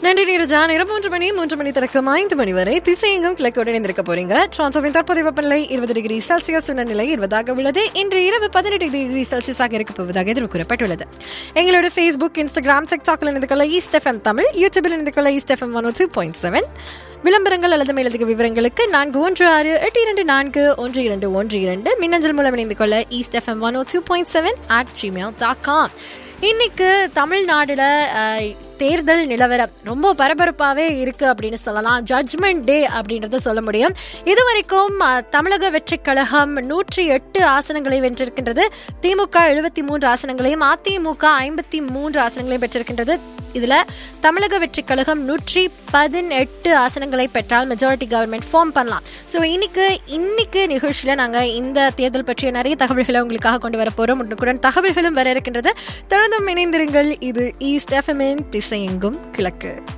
நன்றி நீரஜா நேரம் மூன்று மணி மூன்று மணி தொடக்கம் ஐந்து மணி வரை திசையெங்கும் கிழக்கோடு இணைந்திருக்க போறீங்க டிரான்சோவின் தற்போதைய வெப்பநிலை இருபது டிகிரி செல்சியஸ் நிலை இருபதாக உள்ளது இன்று இரவு பதினெட்டு டிகிரி செல்சியஸாக இருக்க போவதாக எதிர்வு கூறப்பட்டுள்ளது எங்களோட ஃபேஸ்புக் இன்ஸ்டாகிராம் டிக்டாக்ல இணைந்து கொள்ள ஈஸ்ட் எஃப்எம் தமிழ் யூடியூபில் இணைந்து கொள்ள east FM one two point seven விளம்பரங்கள் அல்லது மேலதிக விவரங்களுக்கு நான்கு ஒன்று ஆறு எட்டு இரண்டு நான்கு ஒன்று இரண்டு ஒன்று இரண்டு மின்னஞ்சல் மூலம் இணைந்து கொள்ள east FM one two point seven at Gmail dot com இன்னைக்கு தமிழ்நாடுல அஹ், தேர்தல் நிலவரம் ரொம்ப பரபரப்பாவே இருக்கு அப்படின்னு சொல்லலாம் ஜட்ஜ்மெண்ட் டே அப்படின்றத சொல்ல முடியும் இதுவரைக்கும் அஹ், தமிழக வெற்றி கழகம் நூற்றி எட்டு ஆசனங்களை வென்றிருக்கின்றது திமுக எழுபத்தி மூன்று ஆசனங்களையும் அதிமுக ஐம்பத்தி மூன்று ஆசனங்களையும் பெற்றிருக்கின்றது இதுல தமிழக வெற்றி கழகம் நூற்றி பதினெட்டு ஆசனங்களை பெற்றால் மெஜாரிட்டி கவர்மெண்ட் ஃபார்ம் பண்ணலாம் ஸோ இன்னைக்கு இன்னைக்கு நிகழ்ச்சியில நாங்க இந்த தேர்தல் பற்றிய நிறைய தகவல்களை உங்களுக்காக கொண்டு வர போறோம் உடனுக்குடன் தகவல்களும் வர இருக்கின்றது தொடர்ந்தும் இணைந்திருங்கள் இது ஈஸ்ட் எஃப்எம்என் திசையெங்கும் கிழக்கு